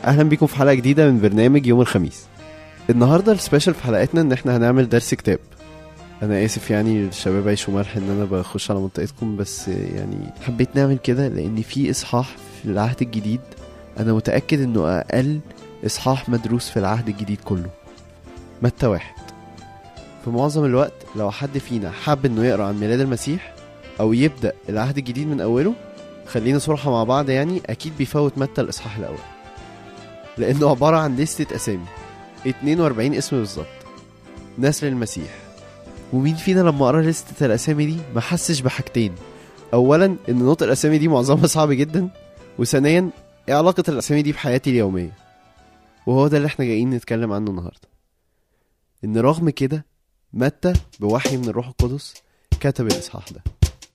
اهلا بيكم في حلقه جديده من برنامج يوم الخميس النهارده السبيشال في حلقتنا ان احنا هنعمل درس كتاب انا اسف يعني الشباب عيشوا ملح ان انا بخش على منطقتكم بس يعني حبيت نعمل كده لان في اصحاح في العهد الجديد انا متاكد انه اقل اصحاح مدروس في العهد الجديد كله متى واحد في معظم الوقت لو حد فينا حب انه يقرا عن ميلاد المسيح او يبدا العهد الجديد من اوله خلينا صراحة مع بعض يعني أكيد بيفوت متى الإصحاح الأول لأنه عبارة عن لستة أسامي 42 اسم بالظبط نسل المسيح ومين فينا لما قرا لستة الأسامي دي ما حسش بحاجتين أولا إن نطق الأسامي دي معظمها صعب جدا وثانيا إيه علاقة الأسامي دي بحياتي اليومية وهو ده اللي احنا جايين نتكلم عنه النهاردة إن رغم كده متى بوحي من الروح القدس كتب الإصحاح ده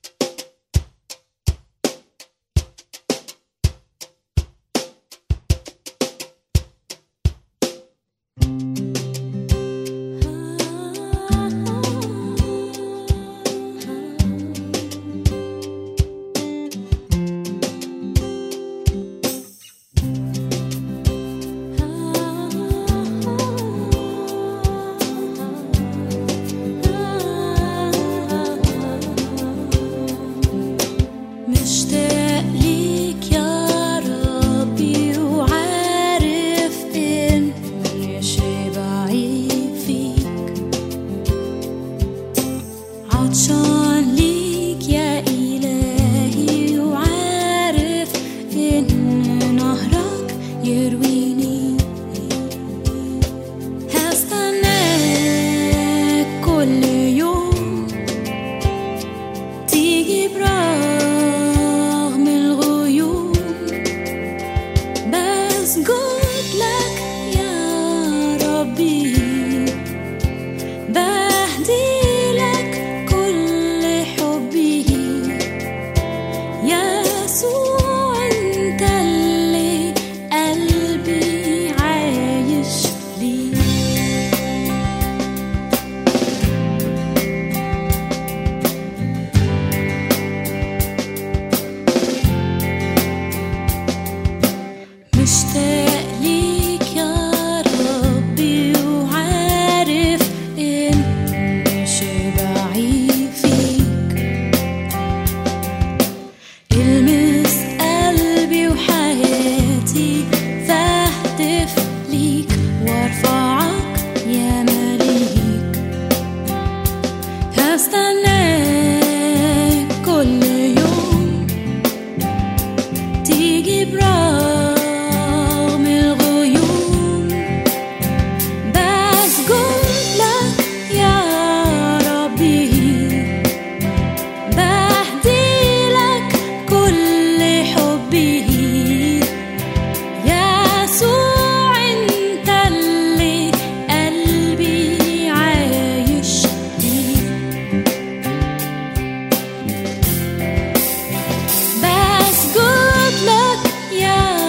مشتاق ليك يا ربي وعارف إني شبعي فيك عطشان ليك يا إلهي وعارف إن نهرك يرويني هستناك كل يوم تيجي برغم الغيوم بسجد لك يا ربي بهدي لك كل حبي يسوع انت اللي قلبي عايش ليه مشتاق ليك يا ربي وعارف إني شبعي فيك المس قلبي وحياتي فاهتف ليك وارفعك يا مليك هستناك كل يوم تيجي برغم الغيوم بسجد لك يا ربي بهدي لك كل حبي يسوع انت اللي قلبي عايش ليه بسجد لك يا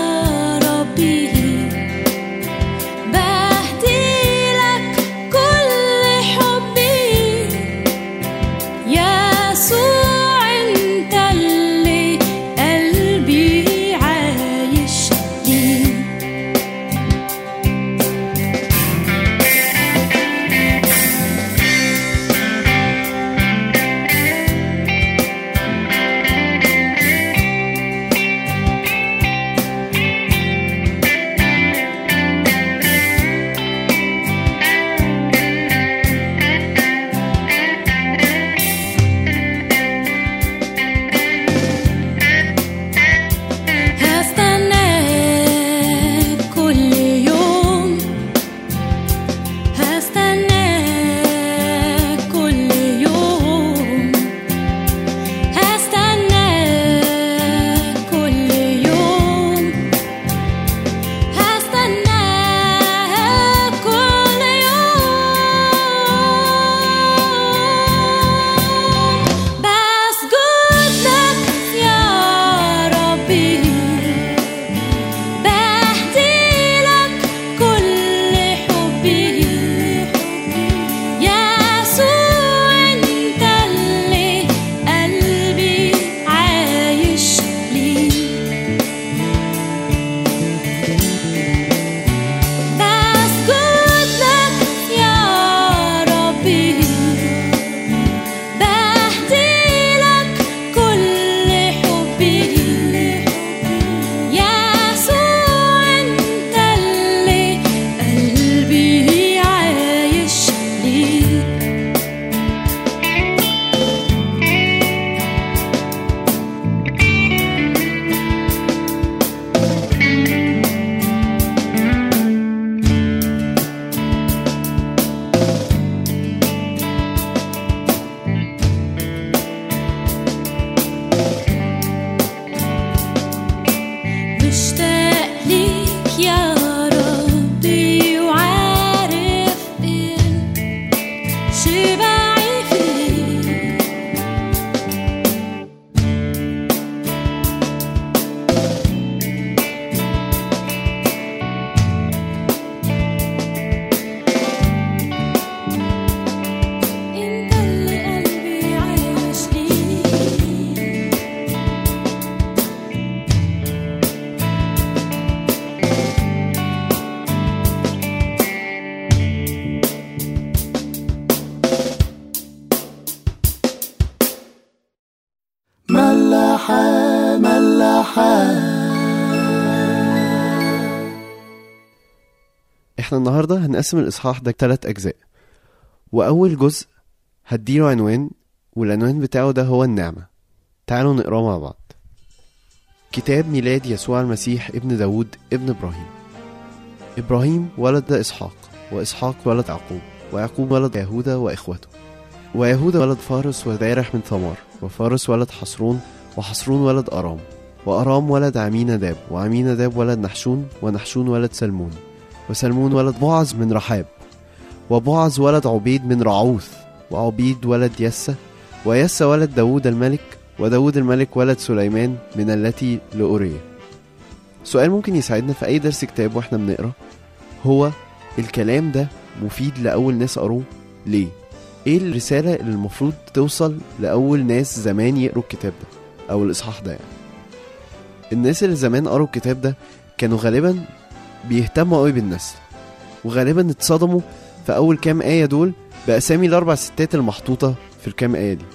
احنا النهاردة هنقسم الإصحاح ده تلات أجزاء وأول جزء هديله عنوان والعنوان بتاعه ده هو النعمة تعالوا نقراه مع بعض كتاب ميلاد يسوع المسيح ابن داود ابن إبراهيم إبراهيم ولد إسحاق وإسحاق ولد يعقوب ويعقوب ولد يهوذا وإخوته ويهوذا ولد فارس وذارح من ثمار وفارس ولد حصرون وحصرون ولد أرام وأرام ولد عميناداب وعميناداب ولد نحشون ونحشون ولد سلمون وسلمون ولد بوعز من رحاب وبوعز ولد عبيد من رعوث وعبيد ولد يسى ويسى ولد داود الملك وداود الملك ولد سليمان من التي لأورية سؤال ممكن يساعدنا في أي درس كتاب وإحنا بنقرأ هو الكلام ده مفيد لأول ناس قروه ليه؟ إيه الرسالة اللي المفروض توصل لأول ناس زمان يقروا الكتاب ده أو الإصحاح ده يعني الناس اللي زمان قروا الكتاب ده كانوا غالبا بيهتموا قوي بالنسل وغالبا اتصدموا في أول كام آية دول بأسامي الأربع ستات المحطوطة في الكام آية دي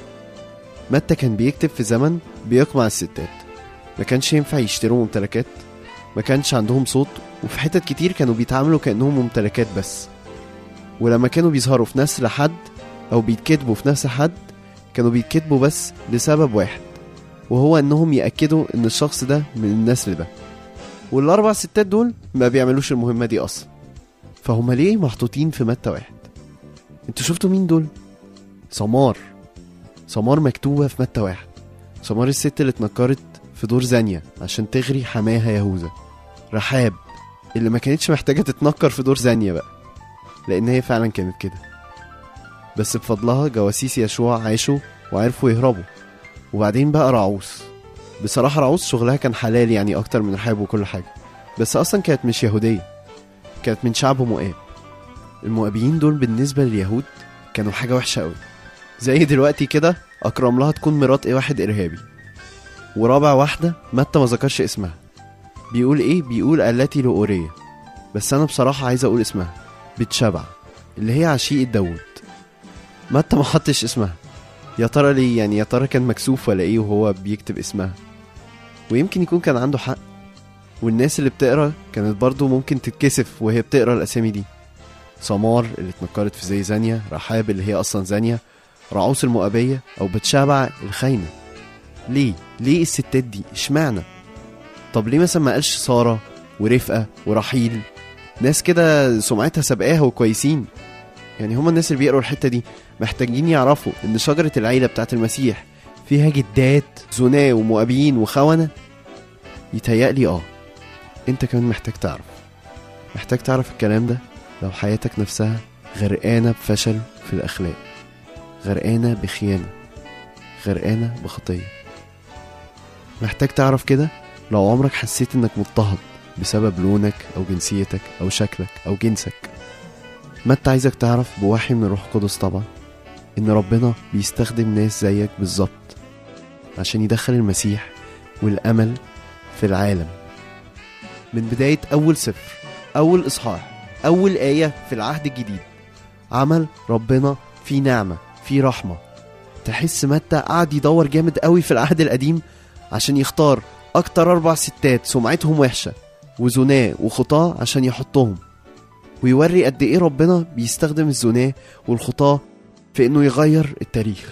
متى كان بيكتب في زمن بيقمع الستات ما كانش ينفع يشتروا ممتلكات ما كانش عندهم صوت وفي حتت كتير كانوا بيتعاملوا كأنهم ممتلكات بس ولما كانوا بيظهروا في نسل حد أو بيتكتبوا في نفس حد كانوا بيتكتبوا بس لسبب واحد وهو انهم يأكدوا ان الشخص ده من النسل ده والاربع ستات دول ما بيعملوش المهمة دي اصلا فهم ليه محطوطين في متى واحد انتوا شفتوا مين دول سمار سمار مكتوبة في متى واحد سمار الست اللي اتنكرت في دور زانية عشان تغري حماها يهوذا رحاب اللي ما كانتش محتاجة تتنكر في دور زانية بقى لأن هي فعلا كانت كده بس بفضلها جواسيس يشوع عاشوا وعرفوا يهربوا وبعدين بقى رعوس بصراحة رعوس شغلها كان حلال يعني أكتر من رحاب وكل حاجة بس أصلا كانت مش يهودية كانت من شعب مؤاب المؤابيين دول بالنسبة لليهود كانوا حاجة وحشة قوي زي دلوقتي كده أكرم لها تكون مرات إيه واحد إرهابي ورابع واحدة متى ما ذكرش اسمها بيقول إيه بيقول التي لأورية بس أنا بصراحة عايز أقول اسمها بتشبع اللي هي عشيقة داوود متى ما حطش اسمها يا ترى ليه يعني يا ترى كان مكسوف ولا ايه وهو بيكتب اسمها ويمكن يكون كان عنده حق والناس اللي بتقرا كانت برضو ممكن تتكسف وهي بتقرا الاسامي دي سمار اللي اتنكرت في زي زانية رحاب اللي هي اصلا زانية رعوس المؤابية او بتشابع الخاينة ليه ليه الستات دي اشمعنى طب ليه مثلا ما قالش سارة ورفقة ورحيل ناس كده سمعتها سابقاها وكويسين يعني هما الناس اللي بيقروا الحتة دي محتاجين يعرفوا ان شجرة العيلة بتاعت المسيح فيها جدات زناة ومؤابيين وخونة يتهيألي اه انت كمان محتاج تعرف محتاج تعرف الكلام ده لو حياتك نفسها غرقانة بفشل في الأخلاق غرقانة بخيانة غرقانة بخطية محتاج تعرف كده لو عمرك حسيت انك مضطهد بسبب لونك أو جنسيتك أو شكلك أو جنسك ما انت عايزك تعرف بوحي من الروح القدس طبعا ان ربنا بيستخدم ناس زيك بالظبط عشان يدخل المسيح والامل في العالم من بداية أول سفر أول إصحاح أول آية في العهد الجديد عمل ربنا في نعمة في رحمة تحس متى قعد يدور جامد قوي في العهد القديم عشان يختار أكتر أربع ستات سمعتهم وحشة وزناة وخطاة عشان يحطهم ويوري قد ايه ربنا بيستخدم الزناه والخطاه في انه يغير التاريخ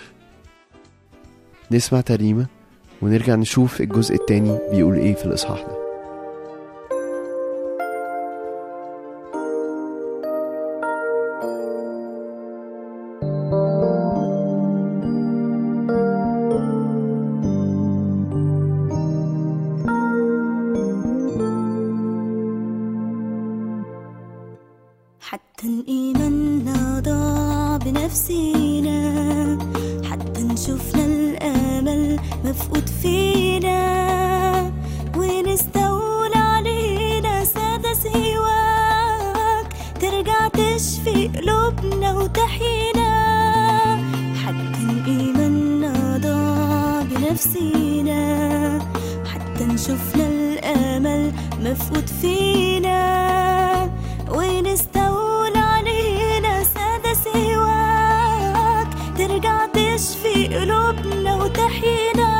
نسمع ترنيمة ونرجع نشوف الجزء التاني بيقول ايه في الاصحاح ده حتى إيماننا ضاع بنفسينا حتى نشوفنا الأمل مفقود فينا ونستولى علينا سادة سواك ترجع تشفي قلوبنا وتحيينا حتى إيماننا ضاع بنفسينا حتى نشوفنا الأمل مفقود فينا ونستولى علينا سادة سواك ترجع تشفي قلوبنا وتحيينا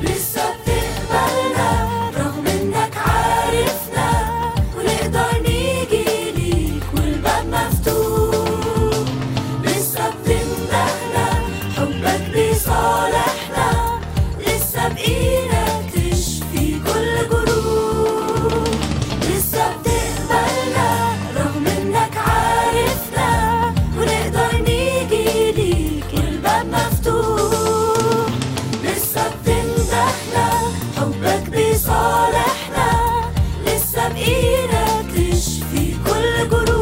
لسه بتقبلنا رغم انك عارفنا ونقدر نيجي بإيدك تشفي كل جروح لسه بتقبلنا رغم إنك عارفنا ونقدر نيجي ليك الباب مفتوح لسه بتمدحنا حبك بيصالحنا لسه بإيدك تشفي كل جروح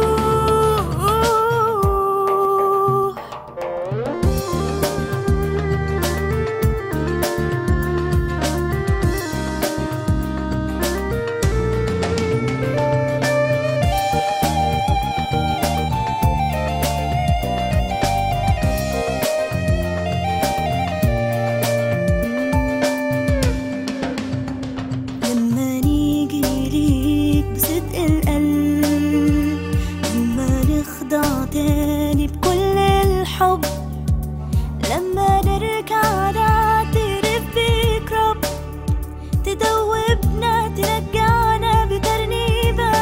لما نيجي ليك بصدق القلب لما نخضع تاني بكل الحب لما نرجع نعترف بيك رب تدوبنا ترجعنا بترنيبة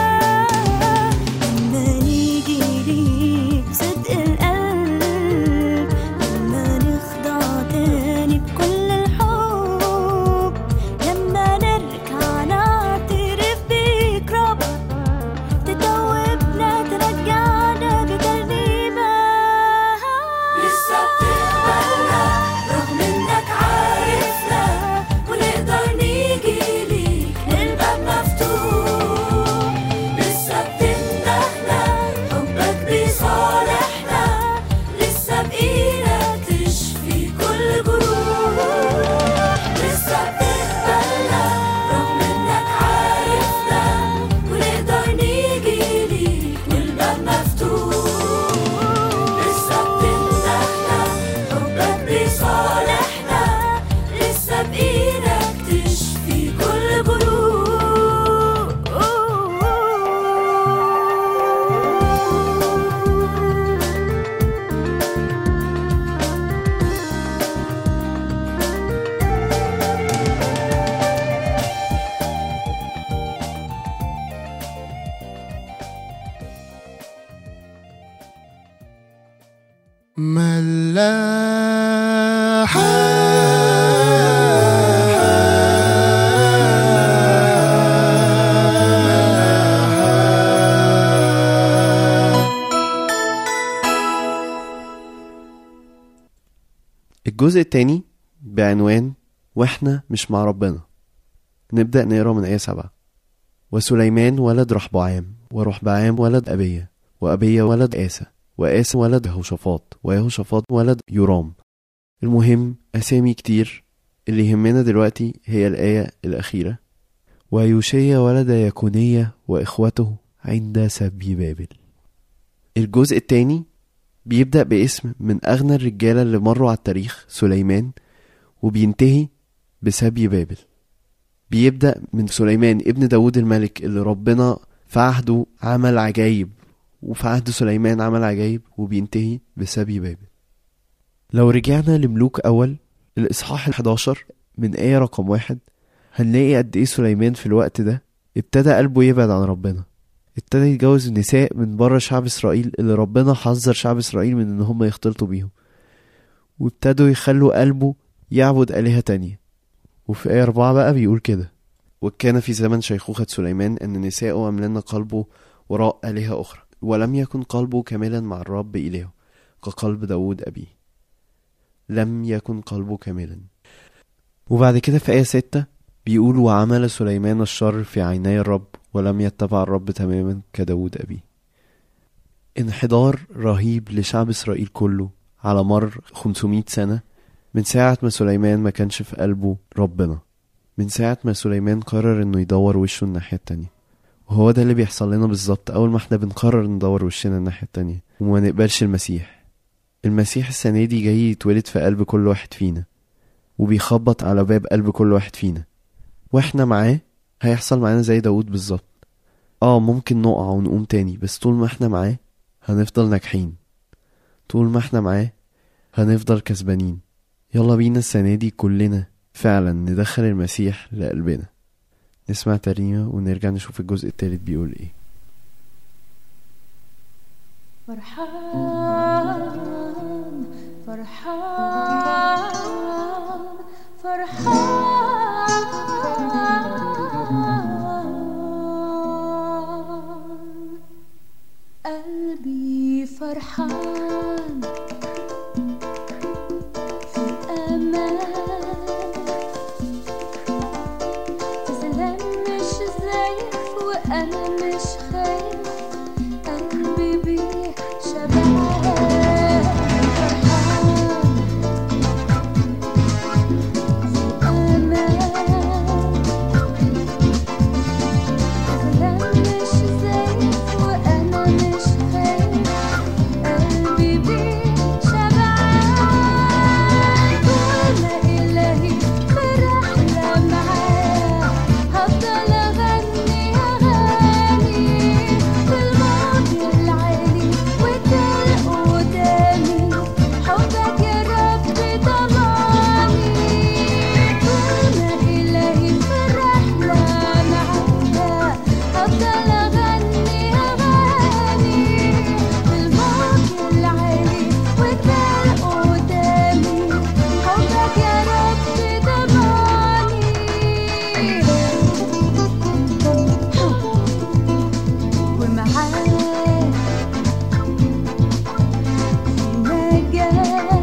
لما نيجي ليك بصدق القلب لما نخضع تاني بكل الحب لما نرجع نعترف بيك رب تدوبنا ترجعنا بترنيبة لسه بتقبلنا رغم انك عارفنا ونقدر نيجي ليك الباب مفتوح لسه بتمدحنا حبك بيصالحنا لسه بإيدك تشفي كل جروح لسه بتقبلنا رغم انك عارفنا ونقدر نيجي ليك والباب مفتوح لسه بتمدحنا حبك بيصالحنا لسه بإيدك تشفي كل جروح ملاحة الجزء التاني بعنوان واحنا مش مع ربنا نبدأ نقرا من آية سبعة وسليمان ولد رحبعام ورحبعام ولد أبية وأبية ولد آسى وآسى ولد يهوشافاط ويهوشافاط ولد يورام المهم أسامي كتير اللي يهمنا دلوقتي هي الآية الأخيرة ويوشيا ولد يكونية وإخوته عند سبي بابل الجزء التاني بيبدأ باسم من أغنى الرجالة اللي مروا على التاريخ سليمان وبينتهي بسبي بابل بيبدأ من سليمان ابن داود الملك اللي ربنا في عهده عمل عجايب وفي عهد سليمان عمل عجايب وبينتهي بسبي بابل لو رجعنا لملوك أول الإصحاح الحداشر من آية رقم واحد هنلاقي قد إيه سليمان في الوقت ده ابتدى قلبه يبعد عن ربنا ابتدى يتجوز نساء من بره شعب إسرائيل اللي ربنا حذر شعب إسرائيل من إن هم يختلطوا بيهم وابتدوا يخلوا قلبه يعبد آلهة تانية وفي آية أربعة بقى بيقول كده وكان في زمن شيخوخة سليمان أن نساءه أملن قلبه وراء آلهة أخرى ولم يكن قلبه كاملا مع الرب إلهه كقلب داود أبيه لم يكن قلبه كاملا وبعد كده في آية ستة بيقول وعمل سليمان الشر في عيني الرب ولم يتبع الرب تماما كداود أبيه انحدار رهيب لشعب إسرائيل كله على مر 500 سنة من ساعة ما سليمان ما كانش في قلبه ربنا من ساعة ما سليمان قرر انه يدور وشه الناحية التانية وهو ده اللي بيحصل لنا بالظبط أول ما احنا بنقرر ندور وشنا الناحية التانية وما نقبلش المسيح المسيح السنة دي جاي يتولد في قلب كل واحد فينا وبيخبط على باب قلب كل واحد فينا واحنا معاه هيحصل معانا زي داود بالظبط اه ممكن نقع ونقوم تاني بس طول ما احنا معاه هنفضل ناجحين طول ما احنا معاه هنفضل كسبانين يلا بينا السنة دي كلنا فعلا ندخل المسيح لقلبنا نسمع ترنيمة ونرجع نشوف الجزء التالت بيقول ايه فرحان فرحان فرحان قلبي فرحان في أمان زلم مش زايف وأنا مش خايف قلبي بيه شبعان فرحان في أمان زلم مش زايف وأنا مش خايف قلبي بيه شبعان وأنا إلهي في رحلة معاه هفضل أغني أغاني في الماضي العالي وتل قدامي حبك يا رب ضماني وأنا إلهي في رحلة معاه هفضل أغني أغاني في الماضي العالي وتل قدامي حبك يا رب ضماني ومعاه في نجاة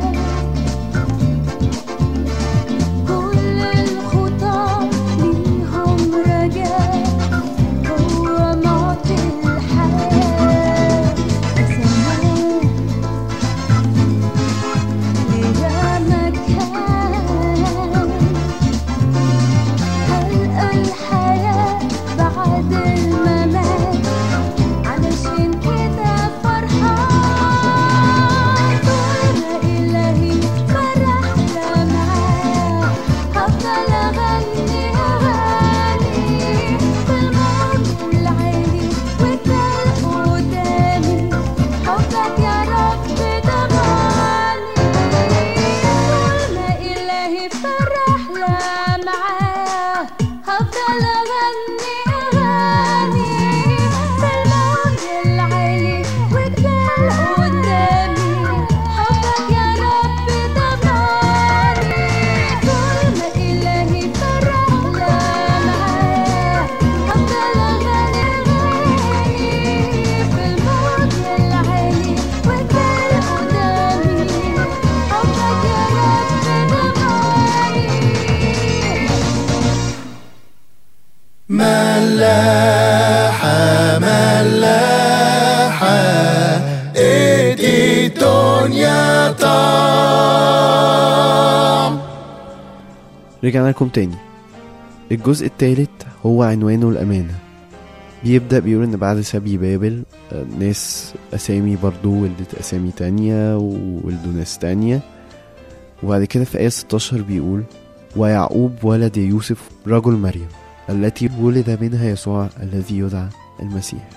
كل الخطى ليهم رجاء هو معطي الحياة زمان ليها مكان هلقى الحياة بعد الممات علشان كده فرحان وأنا إلهي فرحنا معاه هفضل أغني أغاني في الماضي العالي وتل قدامي حبك يا رب ضماني وأنا إلهي فرحنا معاه هفضل أغني أغاني في الماضي العالي وتل قدامي حبك يا رب ضماني وأنا إلهي فرحنا معاه هفضل أغني أغاني في الماضي العالي وتل قدامي حبك يا رب ضماني ملاحة ملاحة ادي الدنيا طعم رجعنا لكم تاني الجزء التالت هو عنوانه الأمانة بيبدأ بيقول إن بعد سبي بابل آه، ناس أسامي برضو ولدت أسامي تانية وولدوا ناس تانية وبعد كده في آية 16 بيقول ويعقوب ولد يوسف رجل مريم التي ولد منها يسوع الذي يدعى المسيح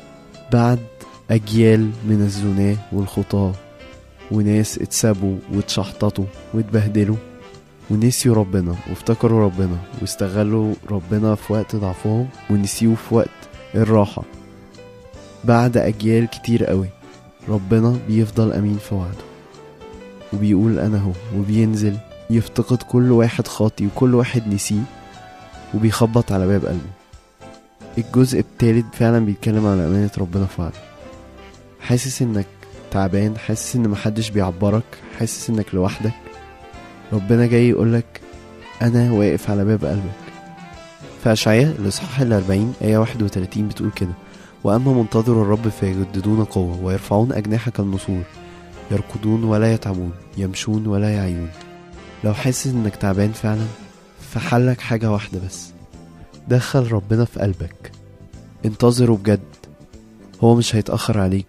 بعد أجيال من الزناة والخطاة وناس اتسابوا واتشحططوا واتبهدلوا ونسيوا ربنا وافتكروا ربنا واستغلوا ربنا في وقت ضعفهم ونسيوه في وقت الراحة بعد أجيال كتير قوي ربنا بيفضل أمين في وعده وبيقول أنا هو وبينزل يفتقد كل واحد خاطي وكل واحد نسيه وبيخبط على باب قلبه الجزء التالت فعلا بيتكلم عن أمانة ربنا في وعده حاسس انك تعبان حاسس ان محدش بيعبرك حاسس انك لوحدك ربنا جاي يقولك انا واقف على باب قلبك في اشعياء الاصحاح الاربعين ايه 31 بتقول كده واما منتظر الرب فيجددون قوه ويرفعون اجنحه كالنسور يركضون ولا يتعبون يمشون ولا يعيون لو حاسس انك تعبان فعلا فحلك حاجه واحده بس دخل ربنا في قلبك انتظره بجد هو مش هيتأخر عليك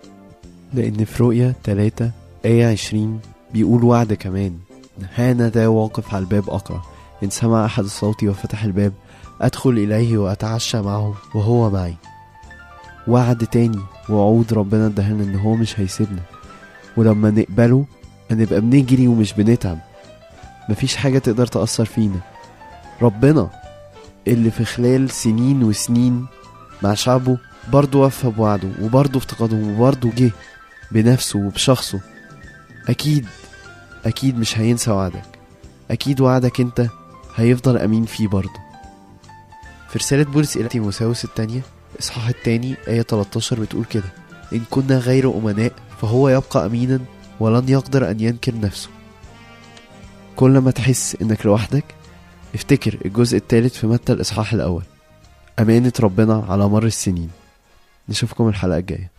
لأن في رؤيا 3 آية 20 بيقول وعد كمان هانا ذا واقف على الباب أقرأ إن سمع أحد صوتي وفتح الباب أدخل إليه وأتعشى معه وهو معي وعد تاني وعود ربنا ادهلنا إن هو مش هيسيبنا ولما نقبله هنبقى بنجري ومش بنتعب مفيش حاجة تقدر تأثر فينا ربنا اللي في خلال سنين وسنين مع شعبه برضه وفى بوعده وبرضه افتقدهم وبرضه جه بنفسه وبشخصه أكيد أكيد مش هينسى وعدك أكيد وعدك أنت هيفضل أمين فيه برضه في رسالة بولس إلى تيموساوس التانية إصحاح التاني آية 13 بتقول كده إن كنا غير أمناء فهو يبقى أمينا ولن يقدر أن ينكر نفسه كل ما تحس إنك لوحدك افتكر الجزء الثالث في متى الإصحاح الأول أمانة ربنا على مر السنين نشوفكم الحلقة الجاية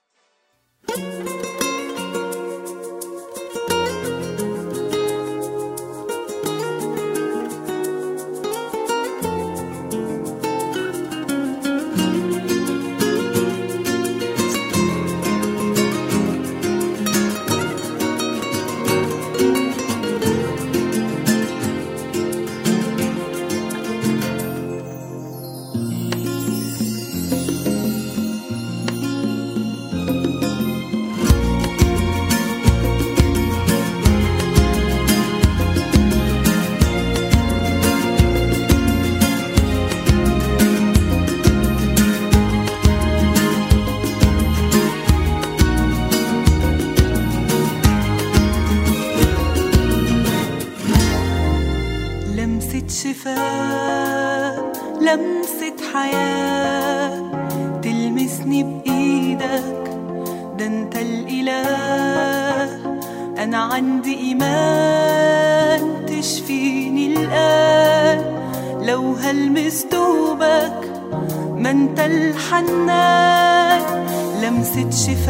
لمسة شفاء لمسة حياة تلمسني بإيدك ده انت الإله أنا عندي إيمان تشفيني الآن لو هلمس دوبك ما انت الحنان لمسة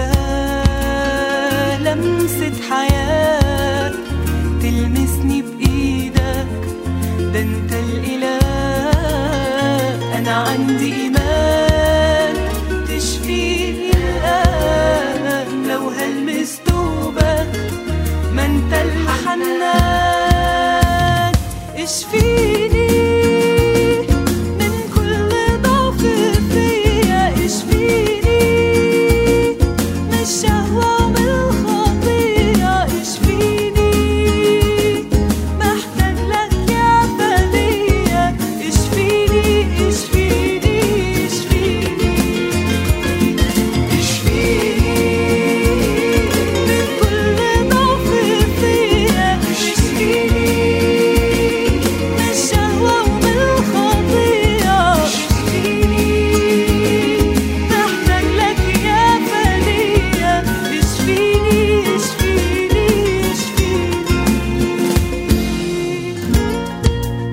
شفاء لمسة حياة تلمسني بإيدك ده انت الإله أنا عندي إيمان تشفيني الآن لو هلمس دوبك ما انت الحنان اشفيني من كل ضعف فيا اشفيني من الشهوة ومن الخطية اشفيني محتاج لك يا فدية اشفيني اشفيني اشفيني من كل ضعف فيا اشفيني من الشهوة ومن الخطية اشفيني محتاج لك يا فدية اشفيني اشفيني اشفيني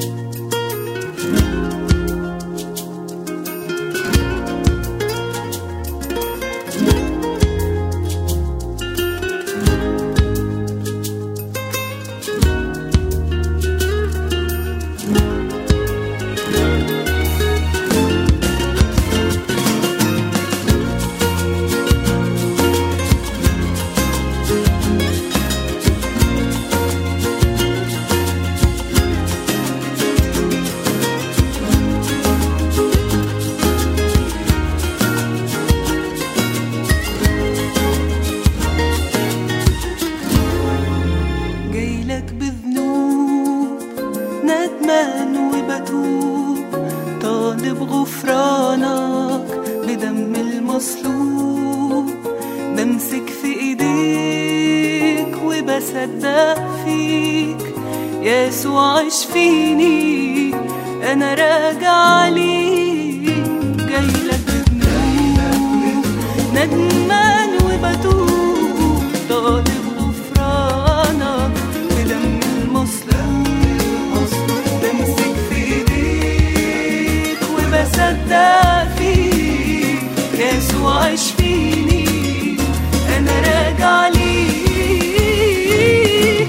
جايلك بذنوب ندمان وبتوب طالب غفرانك بدم المصلوب بمسك في ايديك وبصدق فيك يسوع اشفيني انا راجع ليك جايلك بذنوب ندمان وبتوب طالب غفرانك بدم المصلوب بمسك في ايديك وبصدق فيك يسوع اشفيني انا راجع ليك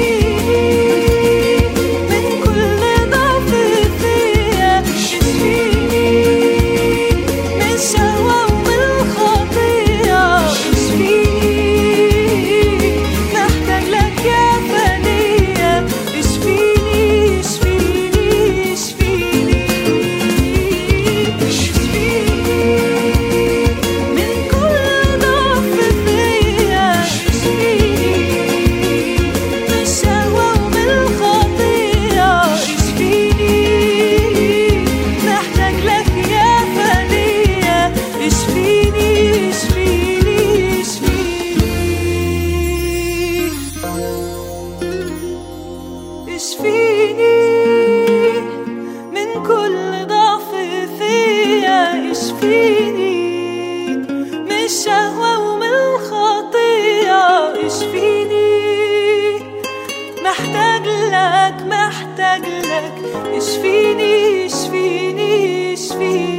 اشفيني من كل ضعف فيا اشفيني اشفيني اشفيني اشفيني